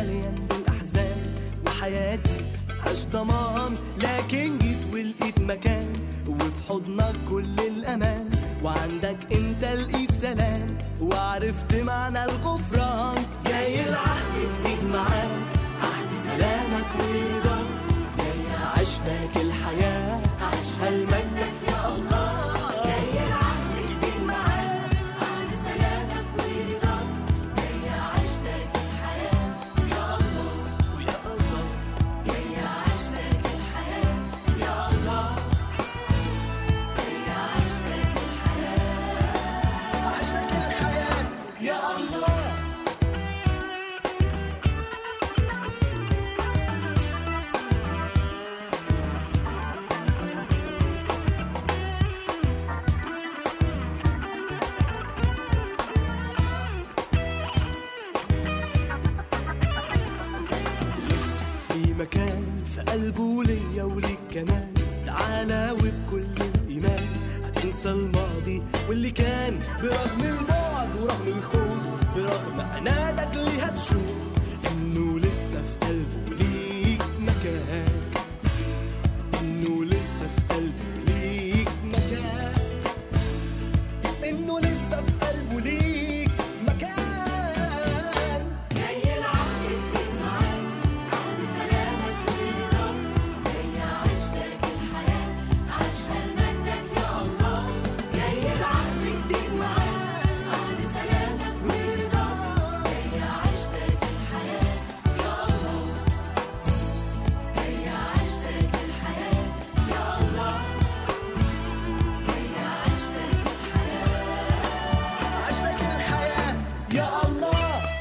مليان بالاحزان وحياتي عاش ضمان لكن جيت ولقيت مكان وفي حضنك كل الامان وعندك انت لقيت سلام وعرفت معنى الغفران جاي العهد جديد معاك عهد سلامك ورضاك جاي اعيش لك الحياه اعيشها لمجدك يا الله جاي العهد جديد معاك عهد سلامك ورضاك جاي اعيش لك الحياه يا الله ويا الله جاي اعيش لك الحياه يا الله جاي اعيش لك الحياه اعيش لك الحياه يا الله لسه في مكان في قلبه ليا وليك كمان تعالى وبكل الإيمان هتنسى الماضي واللي كان برغم البعد ورغم الخوف برغم عنادك اللي هتشوف إنه لسه في قلبه ليك مكان إنه لسه في قلبه ليك مكان إنه لسه في قلبه ليك مكان جاي العهد جديد معاك عهد سلامك ورضاك جاي اعيش لك الحياه عيشها لمجدك يا الله جاي العهد جديد معاك عهد سلامك ورضاك جاي اعيش لك الحياه يا الله جاي اعيش لك الحياه يا الله جاي اعيش لك الحياه اعيش لك الحياه يا الله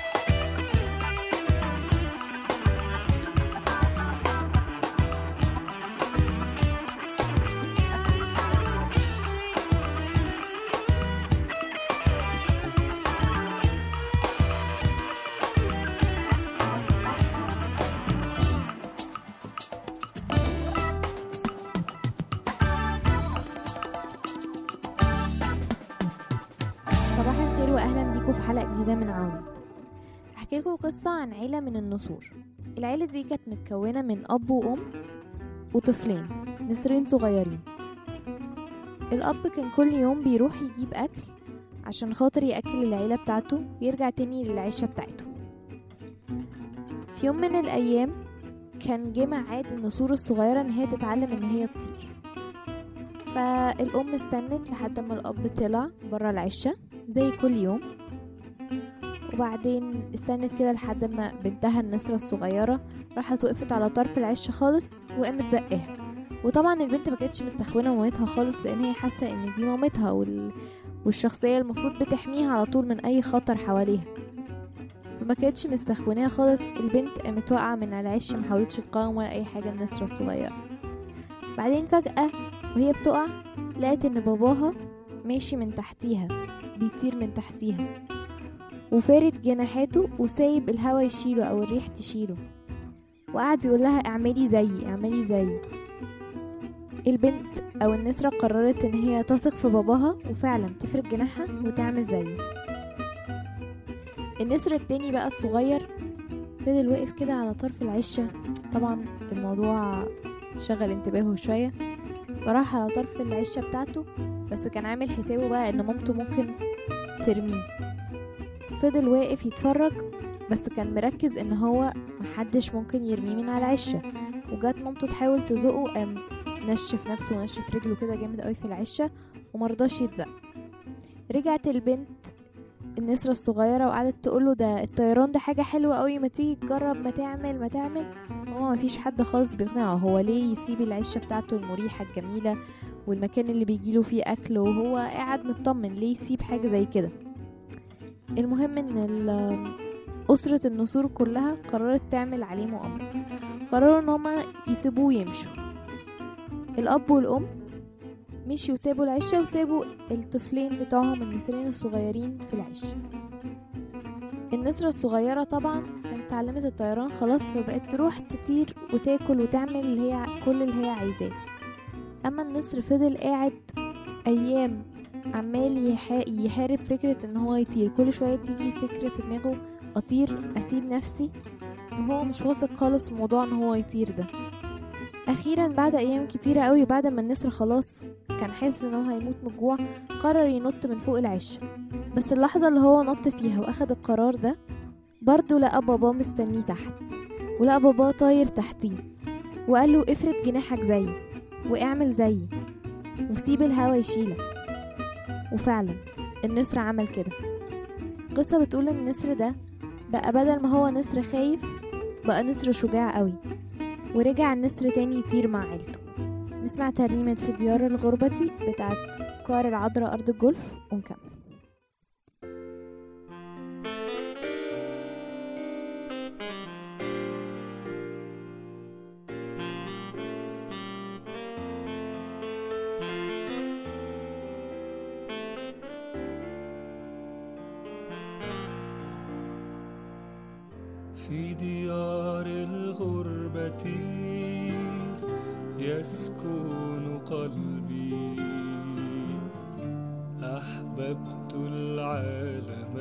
صباح الخير واهلا بيكم في حلقه جديده من عون احكي لكم قصه عن عيله من النسور العيله دي كانت متكونه من اب وام وطفلين نسرين صغيرين الاب كان كل يوم بيروح يجيب اكل عشان خاطر ياكل العيله بتاعته ويرجع تاني للعشه بتاعته في يوم من الايام كان جه ميعاد النسور الصغيره ان هي تتعلم ان هي تطير فالام استنت لحد ما الاب طلع بره العشه زي كل يوم وبعدين استنت كده لحد ما بنتها النسرة الصغيرة راحت وقفت على طرف العش خالص وقامت زقها وطبعا البنت ما كانتش مستخونه مامتها خالص لان هي حاسه ان دي مامتها وال... والشخصيه المفروض بتحميها على طول من اي خطر حواليها فما كانتش مستخوناها خالص البنت قامت واقعه من على العش ما حاولتش تقاوم ولا اي حاجه النسرة الصغيره بعدين فجاه وهي بتقع لقت ان باباها ماشي من تحتيها بيطير من تحتيها وفارد جناحاته وسايب الهوا يشيله او الريح تشيله وقعد يقول لها اعملي زيي اعملي زيي البنت او النسرة قررت ان هي تثق في باباها وفعلا تفرد جناحها وتعمل زيه النسر التاني بقى الصغير فضل واقف كده على طرف العشة طبعا الموضوع شغل انتباهه شوية فراح على طرف العشة بتاعته بس كان عامل حسابه بقى ان مامته ممكن ترميه فضل واقف يتفرج بس كان مركز ان هو محدش ممكن يرميه من على العشة وجات مامته تحاول تزقه قام نشف نفسه ونشف رجله كده جامد قوي في العشة ومرضاش يتزق رجعت البنت النسرة الصغيرة وقعدت تقوله ده الطيران ده حاجة حلوة قوي ما تيجي تجرب ما تعمل ما تعمل هو مفيش حد خالص بيقنعه هو ليه يسيب العشة بتاعته المريحة الجميلة والمكان اللي بيجيله فيه أكل وهو قاعد مطمن ليه يسيب حاجة زي كده المهم ان ال- أسرة النسور كلها قررت تعمل عليه مؤامرة قرروا ان هما يسيبوه يمشوا الأب والأم مشيوا وسابوا العشة وسابوا الطفلين بتوعهم النسرين الصغيرين في العشة النسرة الصغيرة طبعا كانت اتعلمت الطيران خلاص فبقت تروح تطير وتاكل وتعمل اللي هي كل اللي هي عايزاه اما النسر فضل قاعد ايام عمال يحا- يحارب فكرة ان هو يطير كل شوية تيجي فكرة في دماغه اطير اسيب نفسي وهو مش واثق خالص في موضوع ان هو يطير ده اخيرا بعد ايام كتيرة قوي بعد ما النسر خلاص كان حاسس ان هو هيموت من الجوع قرر ينط من فوق العش بس اللحظة اللي هو نط فيها واخد القرار ده برضه لقى باباه مستنيه تحت ولقى باباه طاير تحتيه وقال له افرد جناحك زيي واعمل زيي وسيب الهوا يشيلك وفعلا النسر عمل كده قصة بتقول ان النسر ده بقى بدل ما هو نسر خايف بقى نسر شجاع قوي ورجع النسر تاني يطير مع عيلته نسمع ترنيمة في ديار الغربة بتاعت كار العذراء أرض الجولف ونكمل في ديار الغربة يسكن قلبي أحببت العالم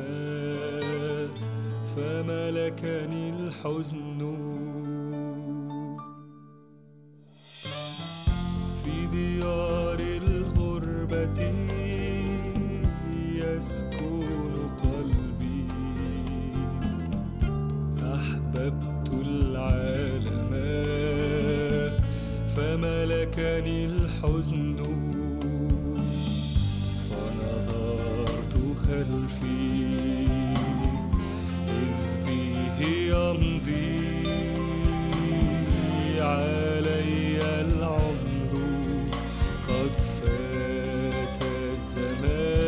فملكني الحزن في ديار الغربة يسكن قلبي أحببت العالم فملكني الحزن فنظرت خلفي إذ به يمضي علي العمر قد فات الزمان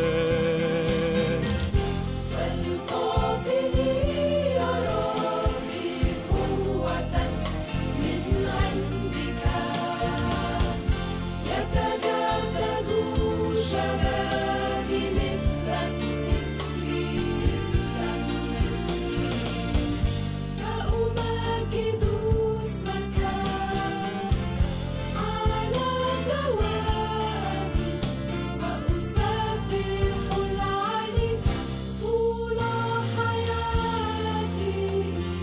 فلتعطني يا ربي قوة من عندك يتجدد شبابي مثل النسر فأمجد اسمك على دوامي وأسبح العلي طول حياتي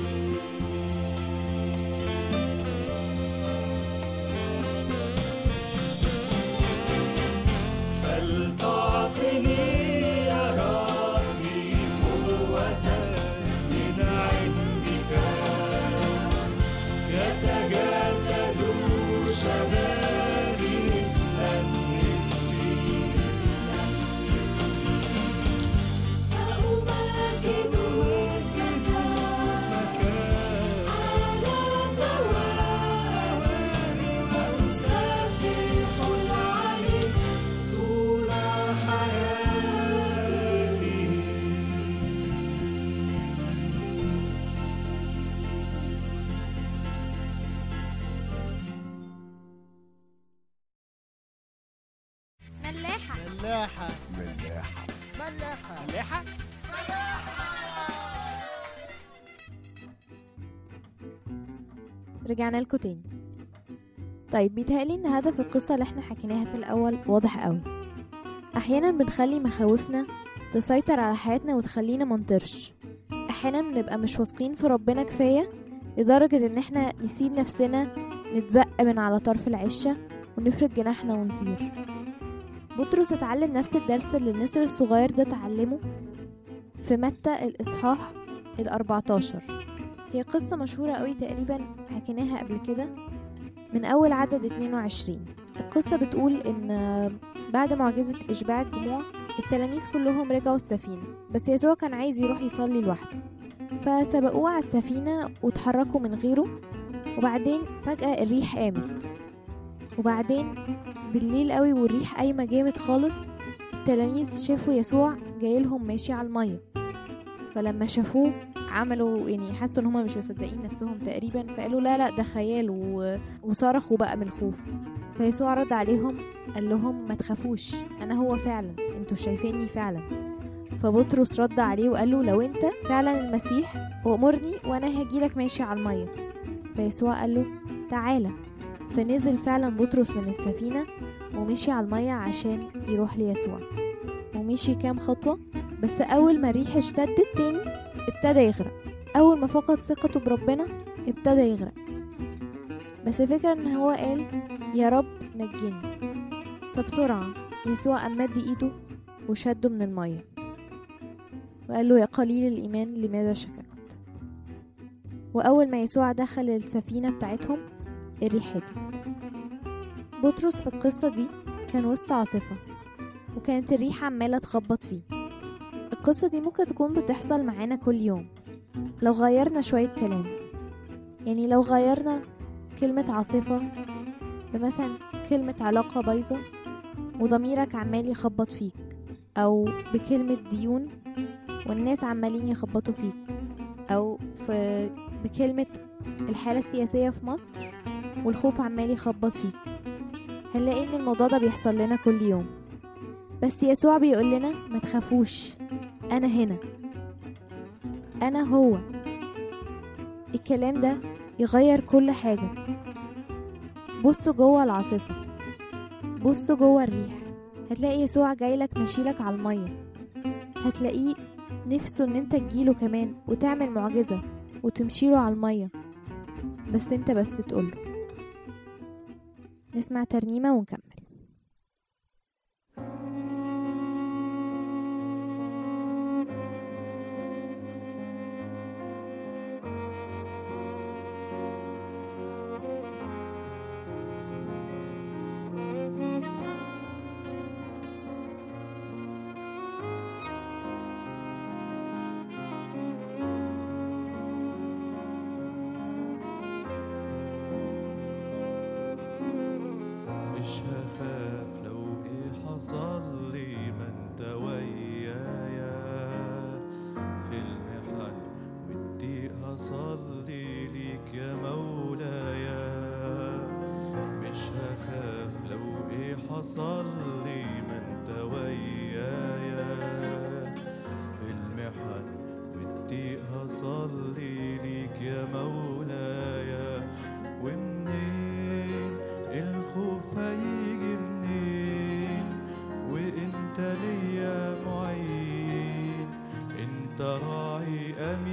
فلتعطني يا ربي قوة من عندك يتجدد شبابي مثل النسر فأمجد اسمك اسمك على دوامي وأسبح العلي طول حياتي ملاحة ملاحة ملاحة ملاحة ملاحة رجعنا لكم تاني طيب بيتهيألي ان هدف القصة اللي احنا حكيناها في الأول واضح قوي أحيانا بنخلي مخاوفنا تسيطر على حياتنا وتخلينا منطرش أحيانا بنبقى مش واثقين في ربنا كفاية لدرجة ان احنا نسيب نفسنا نتزق من على طرف العشة ونفرد جناحنا ونطير بطرس اتعلم نفس الدرس اللي النسر الصغير ده اتعلمه في متى الإصحاح الأربعتاشر هي قصة مشهورة قوي تقريبا حكيناها قبل كده من أول عدد 22 القصة بتقول إن بعد معجزة إشباع الجموع التلاميذ كلهم رجعوا السفينة بس يسوع كان عايز يروح يصلي لوحده فسبقوه على السفينة وتحركوا من غيره وبعدين فجأة الريح قامت وبعدين بالليل قوي والريح قايمة جامد خالص التلاميذ شافوا يسوع جايلهم ماشي على المية فلما شافوه عملوا يعني حسوا ان هما مش مصدقين نفسهم تقريبا فقالوا لا لا ده خيال و... وصرخوا بقى من الخوف فيسوع رد عليهم قال لهم ما تخافوش انا هو فعلا انتوا شايفيني فعلا فبطرس رد عليه وقال له لو انت فعلا المسيح وامرني وانا هجيلك ماشي على الميه فيسوع قال له تعالى فنزل فعلا بطرس من السفينة ومشي على المية عشان يروح ليسوع ومشي كام خطوة بس أول ما الريح اشتدت تاني ابتدى يغرق أول ما فقد ثقته بربنا ابتدى يغرق بس الفكرة ان هو قال يا رب نجني فبسرعة يسوع قام مد ايده وشده من المية وقال له يا قليل الإيمان لماذا شككت وأول ما يسوع دخل السفينة بتاعتهم الريح هدت بطرس في القصة دي كان وسط عاصفة وكانت الريح عمالة تخبط فيه القصة دي ممكن تكون بتحصل معانا كل يوم لو غيرنا شوية كلام يعني لو غيرنا كلمة عاصفة بمثلا كلمة علاقة بايظة وضميرك عمال يخبط فيك أو بكلمة ديون والناس عمالين يخبطوا فيك أو في بكلمة الحالة السياسية في مصر والخوف عمال يخبط فيك هنلاقي ان الموضوع ده بيحصل لنا كل يوم بس يسوع بيقول لنا ما تخافوش انا هنا انا هو الكلام ده يغير كل حاجة بصوا جوه العاصفة بصوا جوه الريح هتلاقي يسوع جايلك ماشيلك على المية هتلاقيه نفسه ان انت تجيله كمان وتعمل معجزة وتمشيله على المية بس انت بس تقوله نسمع ترنيمة ونكمل مش هخاف لو ايه حصل لي ما انت ويايا في المحن والضيق هصلي ليك يا مولايا مش هخاف لو ايه حصل لي ما انت ويايا في المحن والضيق هصلي ليك يا مولايا ومنين الخوف هيجي منين وانت ليا معين انت راعي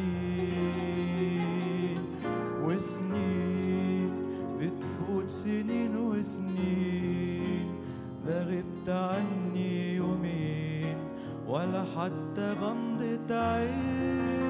امين وسنين بتفوت سنين وسنين لا غبت عني يومين ولا حتى غمضة عين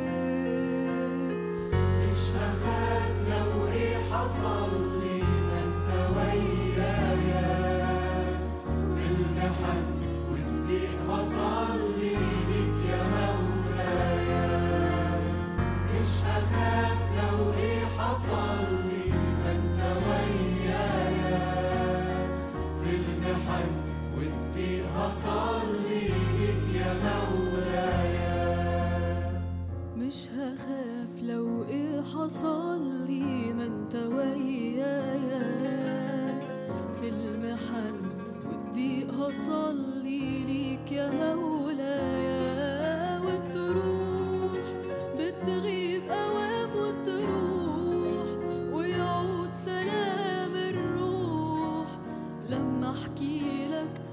مش هخاف لو ايه حصل لي ما انت ويايا في المحن والضيق هصلي ليك يا مولايا مش هخاف لو ايه حصل لي ما انت ويايا في المحن والضيق هصلي ليك يا مولايا مش هخاف لو ايه حصل لي ما انت ويايا في المحن والضيق هصلي ليك يا مولايا والتروح بتغيب اوام وتروح ويعود سلام الروح لما احكي لك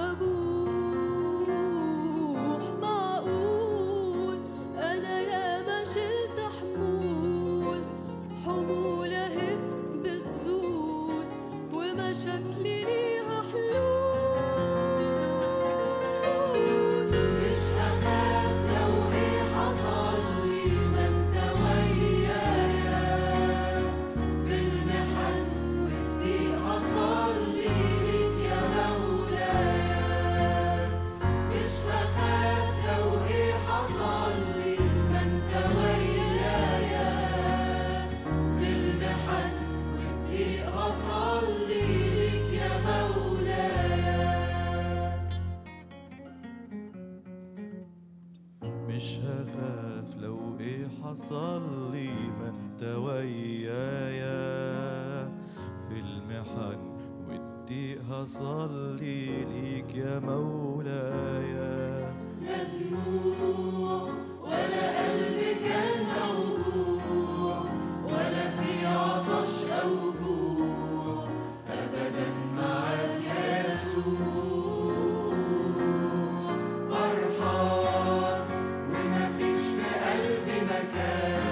وابوح معقول انا يا ما شلت حمول حمول اهي بتزول ومشاكلي ليها حلول مش هخاف لو ايه حصل لي ما انت ويايا في المحن والضيق هصلي ليك يا مولايا مش هخاف لو ايه حصل لي ما انت ويايا في المحن والضيق هصلي ليك يا مولايا مش هخاف لو ايه حصل لي ما انت ويايا في المحن والضيق هصلي ليك يا مولايا لا دموع ولا قلب كان موجوع ولا في عطش أو جوع أبدا معاك يسوع فرحان ومفيش في قلبي مكان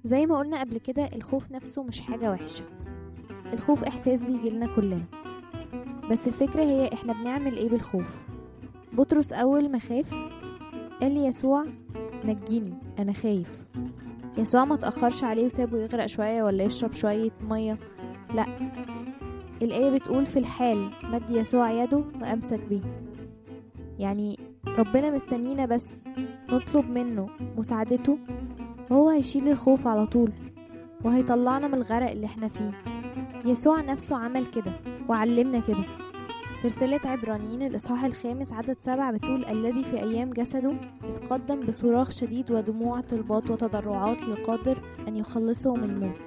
زي ما قلنا قبل كده الخوف نفسه مش حاجة وحشة الخوف إحساس بيجيلنا كلنا بس الفكرة هي إحنا بنعمل إيه بالخوف بطرس أول ما خاف قال لي يسوع نجيني أنا خايف يسوع ما تأخرش عليه وسابه يغرق شوية ولا يشرب شوية مية لا الآية بتقول في الحال مد يسوع يده وأمسك بيه يعني ربنا مستنينا بس نطلب منه مساعدته وهو هيشيل الخوف على طول وهيطلعنا من الغرق اللي احنا فيه يسوع نفسه عمل كده وعلمنا كده في رسالة عبرانيين الإصحاح الخامس عدد سبع بتقول الذي في أيام جسده إذ قدم بصراخ شديد ودموع طلبات وتضرعات لقادر أن يخلصه من الموت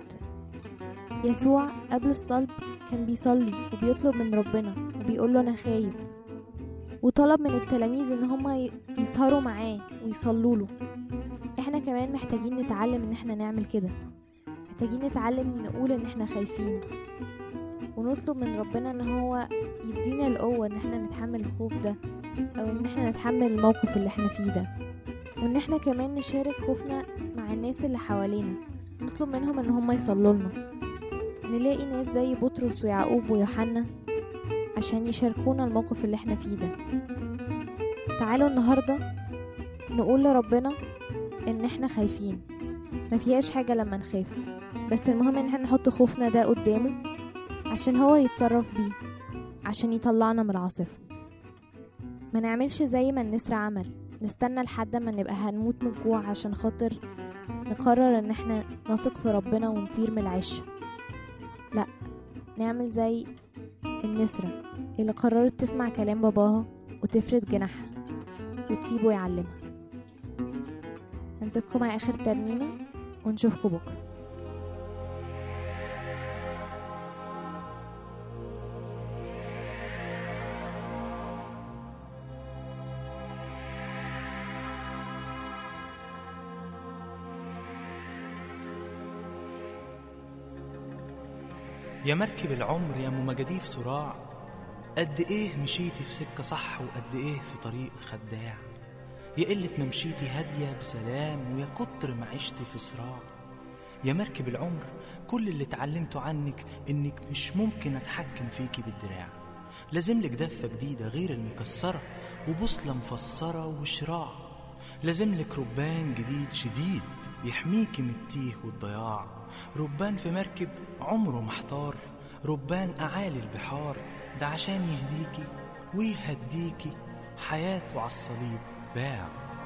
يسوع قبل الصلب كان بيصلي وبيطلب من ربنا وبيقول له أنا خايف وطلب من التلاميذ إن هما يسهروا معاه ويصلوا له احنا كمان محتاجين نتعلم ان احنا نعمل كده محتاجين نتعلم نقول ان احنا خايفين ونطلب من ربنا ان هو يدينا القوة ان احنا نتحمل الخوف ده او ان احنا نتحمل الموقف اللي احنا فيه ده وان احنا كمان نشارك خوفنا مع الناس اللي حوالينا نطلب منهم ان هم يصلوا لنا نلاقي ناس زي بطرس ويعقوب ويوحنا عشان يشاركونا الموقف اللي احنا فيه ده تعالوا النهارده نقول لربنا ان احنا خايفين ما فيهاش حاجة لما نخاف بس المهم ان احنا نحط خوفنا ده قدامه عشان هو يتصرف بيه عشان يطلعنا من العاصفة ما نعملش زي ما النسر عمل نستنى لحد ما نبقى هنموت من الجوع عشان خاطر نقرر ان احنا نثق في ربنا ونطير من العش لا نعمل زي النسرة اللي قررت تسمع كلام باباها وتفرد جناحها وتسيبه يعلمها هنسيبكم مع اخر ترنيمة ونشوفكم بكرة يا مركب العمر يا ام مجاديف صراع قد ايه مشيتي في سكة صح وقد ايه في طريق خداع يا قلة ما مشيتي هادية بسلام ويا كتر ما عشتي في صراع يا مركب العمر كل اللي اتعلمته عنك انك مش ممكن اتحكم فيكي بالدراع لازم لك دفة جديدة غير المكسرة وبوصلة مفسرة وشراع لازم لك ربان جديد شديد يحميكي من التيه والضياع ربان في مركب عمره محتار ربان أعالي البحار ده عشان يهديكي ويهديكي حياته عالصليب باع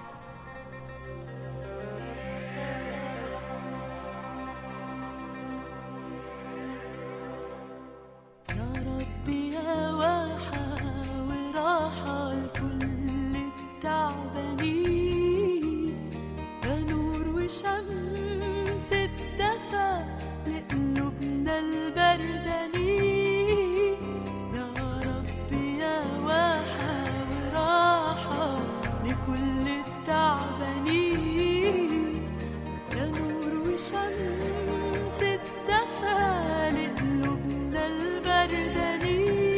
يا ربي يا واحة وراحة لكل التعبانين يا نور وشمس الدفا لقلوبنا البردانين يا ربي يا واحة وراحة لكل التعبانين يا نور وشمس الدفا لقلوبنا البردانين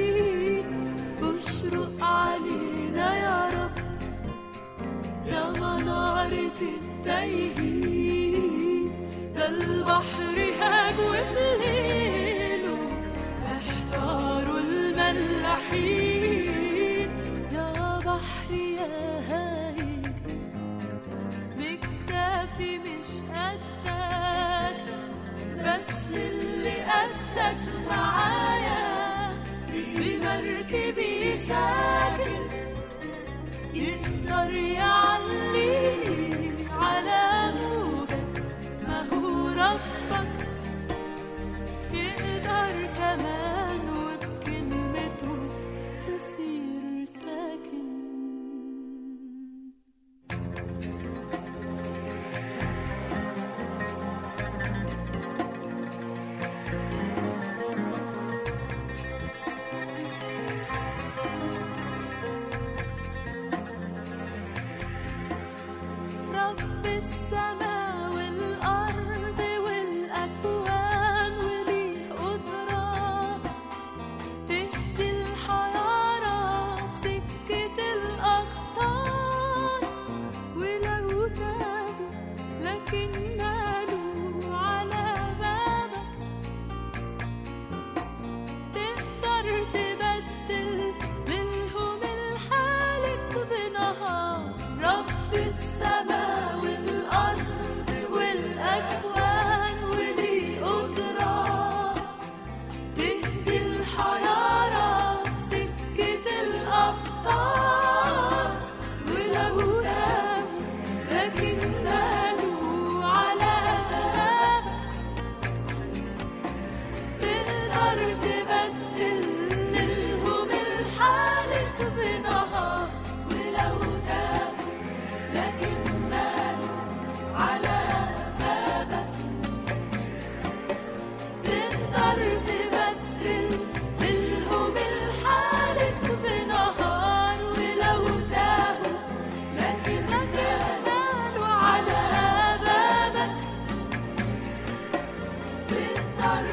تقدر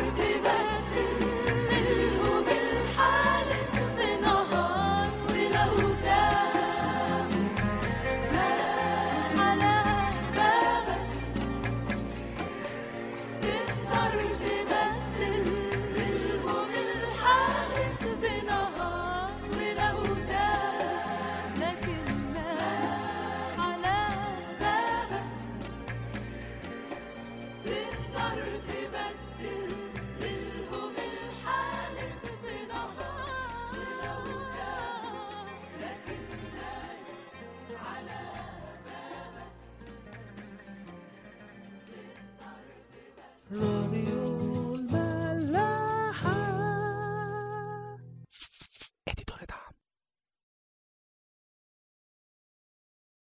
تبدلهم الحالك بنهار ولو كان على بابك تقدر تبدلهم الحالك بنهار ولو كان لكن ما على بابك تقدر تبدل لهم الحالك بنهار ولو كان لكن على راديو